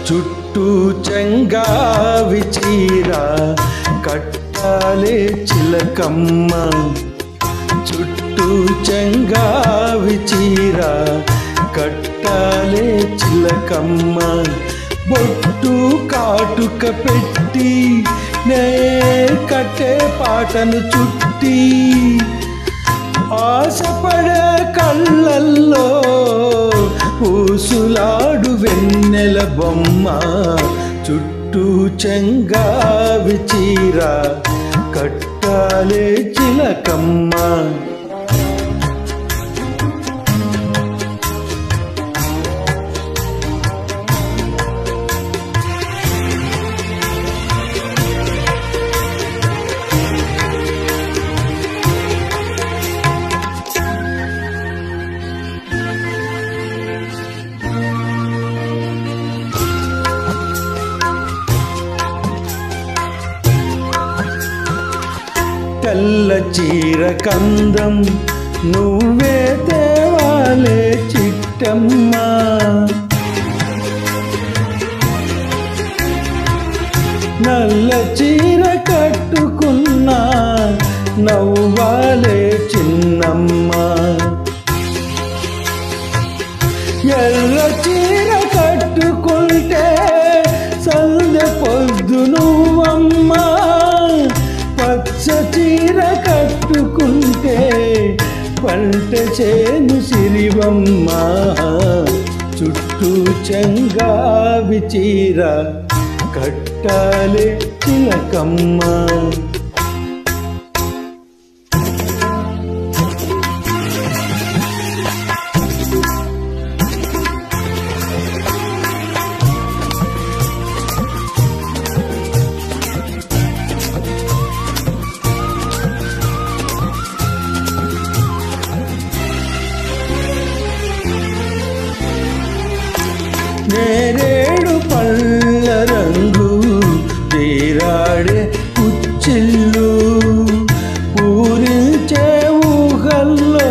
చుట్టూ చెంగావి చీర కట్టాలే చిలకమ్మ చుట్టూ చెంగావి చీర కట్టాలే చిలకమ్మ బొట్టు కాటుక పెట్టి నే కట్టే పాటను చుట్టి ఆశపడే కళ్ళల్లో పూసులాడు వెన్నెల బొమ్మ చుట్టూ చెంగావి చీర కట్టాలే చిలకమ్మ తెల్ల చీర కందం నువ్వే తేవాలే చిట్టమ్మ నల్ల చీర కట్టుకున్నా నవ్వాలే చిన్నమ్మ ఎర్ర చీర కట్టుకుంటే సందె పొద్దు నువ్వమ్మా పచ్చ చీర కట్టుకుంటే పంట చేను సిరివమ్మ చుట్టూ చెంగావి చీర కట్టాలే చిలకమ్మ నేరేడు పళ్ళ రంగు తీరాడే కుచ్చిళ్ళు ఊరించే ఊహల్లో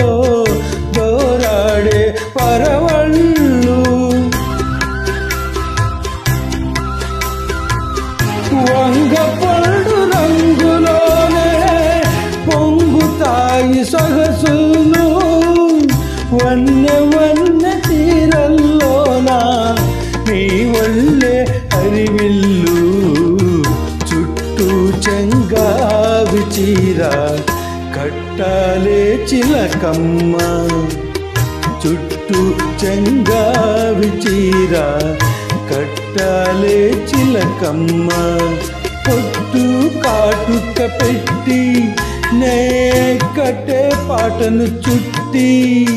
దోరాడే పరవళ్ళు వంగ పళ్ళు రంగులోనే పొంగుతాయి సొగసులు వన్నె వన్నె తీరల్లోనా నీ వల్లే హరివిల్లు చుట్టూ చెంగావి చీర కట్టాలే చిలకమ్మ చుట్టూ చెంగావి చీర కట్టాలే చిలకమ్మ పొట్టు కాటుక పెట్టి నే కట్టే పాటను చుట్టి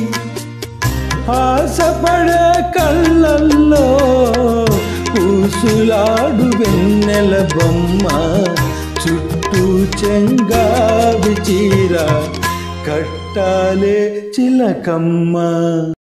ఆశపడే కళ్ళల్లో పూసులాడు వెన్నెల బొమ్మ చుట్టూ చెంగావి చీర కట్టాలే చిలకమ్మ